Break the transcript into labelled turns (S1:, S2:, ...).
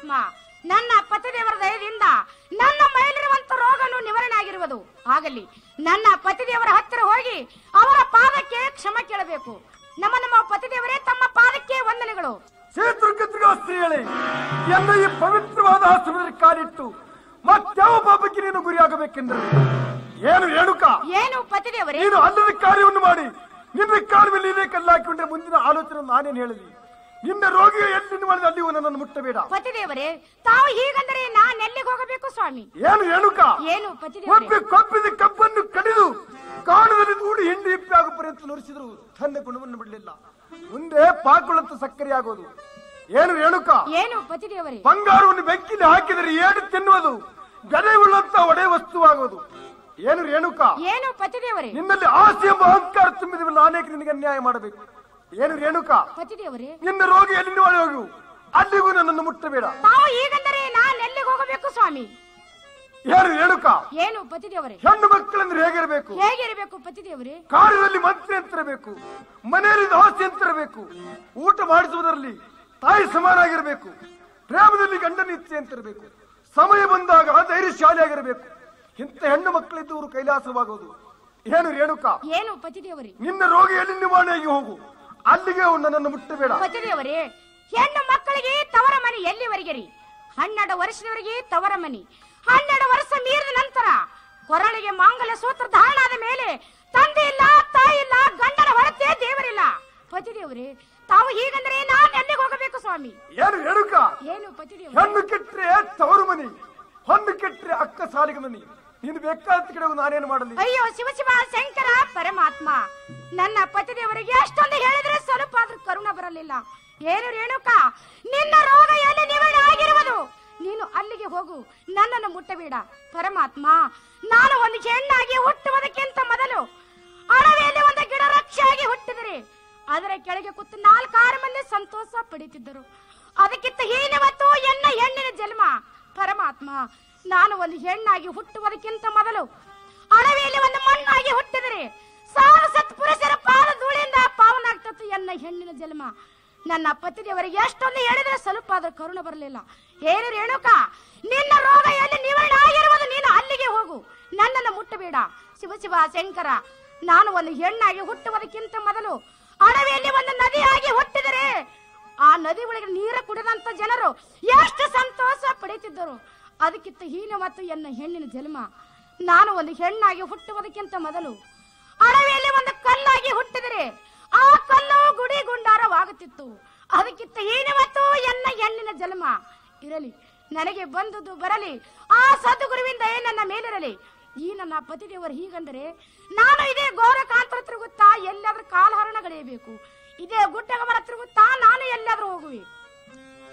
S1: ಪರಮಾತ್ಮ ನನ್ನ ಪತಿದೇವರ ದಯದಿಂದ ನನ್ನ ಮೈಲಿರುವಂತ ರೋಗನು ನಿವಾರಣೆ ಆಗಿರುವುದು ಆಗಲಿ ನನ್ನ ಪತಿದೇವರ ಹತ್ತಿರ ಹೋಗಿ ಅವರ ಪಾದಕ್ಕೆ ಕ್ಷಮ ಕೇಳಬೇಕು ನಮ್ಮ ನಮ್ಮ ಪತಿದೇವರೇ ತಮ್ಮ ಪಾದಕ್ಕೆ ವಂದನೆಗಳು
S2: ಕ್ಷೇತ್ರಕತ್ರಿಗಾ ಸ್ತ್ರೀಗಳೇ ಎನ್ನ ಈ ಪವಿತ್ರವಾದ ಆಶ್ರಮದಲ್ಲಿ ಕಾಲಿಟ್ಟು ಮತ್ಯಾವ ಪಾಪಕ್ಕೆ ನೀನು ಗುರಿಯಾಗಬೇಕೆಂದರೆ ಏನು ರೇಣುಕ
S1: ಏನು ಪತಿದೇವರೇ
S2: ನೀನು ಅಲ್ಲದ ಕಾರ್ಯವನ್ನು ಮಾಡಿ ನಿನ್ನ ಕಾಲ ಮೇಲೆ ಇದೇ ಕಲ್ಲಾಕಿಕೊಂಡ್ರೆ ಮುಂದಿನ ಆಲೋಚನೆ ನಾನೇನು ಹೇಳಿದೆ ನಿನ್ನ ರೋಗಿಗೆ ಎಲ್ಲಿ ಮಾಡಿದ ಅಲ್ಲಿ ನನ್ನನ್ನು ಮುಟ್ಟಬೇಡ
S1: ಪತಿದೇವರೇ ತಾವು ಹೀಗಂದರೆ ನಾನ್ ಎಲ್ಲಿಗೆ ಹೋಗಬೇಕು ಸ್ವಾಮಿ
S2: ಏನು ರೇಣುಕ
S1: ಏನು ಪತಿದೇವರೇ
S2: ಒಬ್ಬಿ ಕೊಬ್ಬಿದ ಕಬ್ಬನ್ನು ಕಡಿದು ಕಾಣದಲ್ಲಿ ದೂಡಿ ಹಿಂಡಿ ಹಿಪ್ಪಿ ಆಗೋ ಪರ್ಯಂತ ನುರಿಸಿದ್ರು ತನ್ನ ಗುಣವನ್ನು ಬಿಡಲಿಲ್ಲ ಮುಂದೆ ಪಾಕುಳಂತ ಸಕ್ಕರೆ ಆಗೋದು ಏನು ರೇಣುಕ
S1: ಏನು ಪತಿದೇವರೇ
S2: ಬಂಗಾರವನ್ನು ಬೆಂಕಿಲಿ ಹಾಕಿದರೆ ಏಡು ತಿನ್ನುವುದು ಗದೆ ಉಳ್ಳಂತ ಒಡೆ ವಸ್ತುವಾಗೋದು ಏನು ರೇಣುಕ
S1: ಏನು ಪತಿದೇವರೇ
S2: ನಿನ್ನಲ್ಲಿ ಆಸೆ ಎಂಬ ಅಹಂಕಾರ ತುಂಬಿದವಲ್ಲ ಅನೇಕ ನಿನಗೆ ಅನ್ಯಾಯ ಮಾಡಬೇಕು ಏನು ರೇಣುಕ
S1: ಪತಿದೇವರೇ
S2: ನಿನ್ನ ರೋಗಿ ಎಲ್ಲಿ ಹೋಗು ಅಲ್ಲಿಗೂ ನನ್ನನ್ನು ಮುಟ್ಟಬೇಡ
S1: ತಾವು ಹೀಗಂದರೆ ನಾನ್ ಎಲ್ಲಿಗೆ ಹೋಗಬೇಕು ಸ್ವಾಮಿ
S2: ಏನು ರೇಣುಕ
S1: ಏನು ಪತಿದೇವರೇ
S2: ಹೆಣ್ಣು ಮಕ್ಕಳೆಂದ್ರೆ ಹೇಗಿರಬೇಕು
S1: ಹೇಗಿರಬೇಕು ಪತಿದೇವರೇ
S2: ಕಾರ್ಯದಲ್ಲಿ ಮಂತ್ರಿ ಅಂತಿರಬೇಕು ಮನೆಯಲ್ಲಿ ದಾಸಿ ಅಂತಿರಬೇಕು ಊಟ ಮಾಡಿಸುವುದರಲ್ಲಿ ತಾಯಿ ಸಮಾನಾಗಿರಬೇಕು ಪ್ರೇಮದಲ್ಲಿ ಗಂಡನ ಇಚ್ಛೆ ಅಂತಿರಬೇಕು ಸಮಯ ಬಂದಾಗ ಧೈರ್ಯಶಾಲಿಯಾಗಿರಬೇಕು ಇಂಥ ಹೆಣ್ಣು ಮಕ್ಕಳಿದ್ದವರು ಕೈಲಾಸವಾಗುವುದು ಏನು ರೇಣುಕ
S1: ಏನು ಪತಿದೇವರೇ
S2: ನಿನ್ನ ರೋಗಿ ಎಲ್ಲಿ ನಿವಾರಣೆಯಾಗಿ ಹೋಗು ಅಲ್ಲಿಗೆ ಅವ್ನು ನನ್ನನ್ನು ಮುಟ್ಟಬೇಡ
S1: ಪತಿದೇವರೇ ಹೆಣ್ಣು ಮಕ್ಕಳಿಗೆ ತವರ ಮನೆ ಎಲ್ಲಿವರೆಗೆ ರೀ ಹನ್ನೆರಡು ವರ್ಷದವರೆಗೆ ತವರ ಮನೆ ಹನ್ನೆರಡು ವರ್ಷ ಮೀರಿದ ನಂತರ ಕೊರಳಿಗೆ ಮಾಂಗಲ್ಯ ಸೂತ್ರ ಧಾರಣ ಆದ ಮೇಲೆ ತಂದೆ ಇಲ್ಲ ತಾಯಿ ಇಲ್ಲ ಗಂಡನ ಹೊರತೆ ದೇವರಿಲ್ಲ ಪತಿದೇವರೇ ತಾವು ಹೀಗಂದ್ರೆ ನಾನು ಎಲ್ಲಿಗೆ ಹೋಗಬೇಕು ಸ್ವಾಮಿ
S2: ಏನು ರೇಣುಕ
S1: ಏನು ಪತಿದೇವರೇ
S2: ಹೆಣ್ಣು ಕೆಟ್ಟರೆ ತವರು ಮನಿ ಹೊಣ್ಣು ಕೆಟ್ಟರೆ ಅಕ್ಕ ಸಾಲಿಗೆ ಮನಿ ನೀನು ಬೇಕಾದ ಕಡೆ ನಾನೇನು ಮಾಡಲಿ
S1: ಅಯ್ಯೋ ಶಿವ ಶಿವ ಶಂಕರ ಪರಮಾತ್ಮ ನನ್ನ ಪತಿದೇವರಿಗೆ ಅಷ್ಟೊಂದು ಹೇಳಿದ್ರೆ ಸ್ವಲ್ಪ ಆದ್ರೂ ಕರುಣ ಬರಲಿಲ್ಲ ಏನು ರೇಣುಕ ನಿನ್ನ ರೋಗ ಎಲ್ಲಿ ನಿವಾರಣೆ ಆಗಿರುವುದು ನೀನು ಅಲ್ಲಿಗೆ ಹೋಗು ನನ್ನನ್ನು ಮುಟ್ಟಬೇಡ ಪರಮಾತ್ಮ ನಾನು ಒಂದು ಹೆಣ್ಣಾಗಿ ಹುಟ್ಟುವುದಕ್ಕಿಂತ ಮೊದಲು ಅಡವಿಯಲ್ಲಿ ಒಂದು ಗಿಡ ರಕ್ಷೆಯಾಗಿ ಹುಟ್ಟಿದರೆ ಅದರ ಕೆಳಗೆ ಕೂತು ನಾಲ್ಕಾರು ಮಂದಿ ಸಂತೋಷ ಪಡೀತಿದ್ದರು ಅದಕ್ಕಿಂತ ಹೀನವತ್ತು ಎನ್ನ ಹೆಣ್ಣಿನ ಜನ್ಮ ಪರಮಾತ್ಮ ನಾನು ಒಂದು ಹೆಣ್ಣಾಗಿ ಹುಟ್ಟುವುದಕ್ಕಿಂತ ಮೊದಲು ಅಡವಿಯಲ್ಲಿ ಒಂದು ಮಣ್ಣಾಗಿ ಹುಟ್ಟಿದರೆ ಸಾವಿರ ಸತ್ ಪುರುಷರ ಪಾದ ಧೂಳಿಂದ ಪಾವನಾಗ್ತತ್ತು ಎನ್ನ ಹೆಣ್ಣಿನ ಜನ್ಮ ನನ್ನ ಪತಿದೇವರಿಗೆ ಎಷ್ಟೊಂದು ಹೇಳಿದ್ರೆ ಸ್ವಲ್ಪ ಆದ್ರೂ ಕರುಣ ಬರಲಿಲ್ಲ ಏನು ರೇಣುಕ ನಿನ್ನ ರೋಗ ಎಲ್ಲಿ ನಿವಾರಣೆ ಆಗಿರುವುದು ನೀನು ಅಲ್ಲಿಗೆ ಹೋಗು ನನ್ನನ್ನು ಮುಟ್ಟಬೇಡ ಶಿವ ಶಿವ ಶಂಕರ ನಾನು ಒಂದು ಹೆಣ್ಣಾಗಿ ಹುಟ್ಟುವುದಕ್ಕಿಂತ ಮೊದಲು ಅಡವಿಯಲ್ಲಿ ಒಂದು ನದಿಯಾಗಿ ಹುಟ್ಟಿದರೆ ಆ ನದಿ ಒಳಗೆ ನೀರು ಕುಡಿದಂತ ಜನರು ಎಷ್ಟು ಸಂತೋಷ ಪಡೆಯುತ್ತಿದ್ದರು ಅದಕ್ಕಿಂತ ಹೀನ ಮತ್ತು ಎನ್ನ ಹೆಣ್ಣಿನ ಜನ್ಮ ನಾನು ಒಂದು ಹೆಣ್ಣಾಗಿ ಹುಟ್ಟುವುದಕ್ಕಿಂತ ಮೊದಲು ಅಡವಿಯಲ್ಲಿ ಒಂದು ಕಲ್ಲಾಗಿ ಹುಟ್ಟಿದರೆ ಆ ಕಲ್ಲು ಗುಡಿ ಗುಂಡಾರವಾಗುತ್ತಿತ್ತು ಅದಕ್ಕಿಂತ ಹೀನ ಮತ್ತು ಎನ್ನ ಹೆಣ್ಣಿನ ಜನ್ಮ ಇರಲಿ ನನಗೆ ಬಂದುದು ಬರಲಿ ಆ ಸದ್ಗುರುವಿಂದ ನನ್ನ ಮೇಲಿರಲಿ ಈ ನನ್ನ ಪತಿದೇವರು ಹೀಗಂದರೆ ನಾನು ಇದೇ ಗೋರಕಾಂತರ ತಿರುಗುತ್ತಾ ಎಲ್ಲಾದ್ರೂ ಕಾಲಹರಣ ಗಳೆಯಬೇಕು ಇದೇ ಗುಡ್ಡಗಮನ ತಿರುಗುತ್ತಾ ನಾನು ಎಲ್ಲಾದ್ರೂ ಹೋಗುವೆ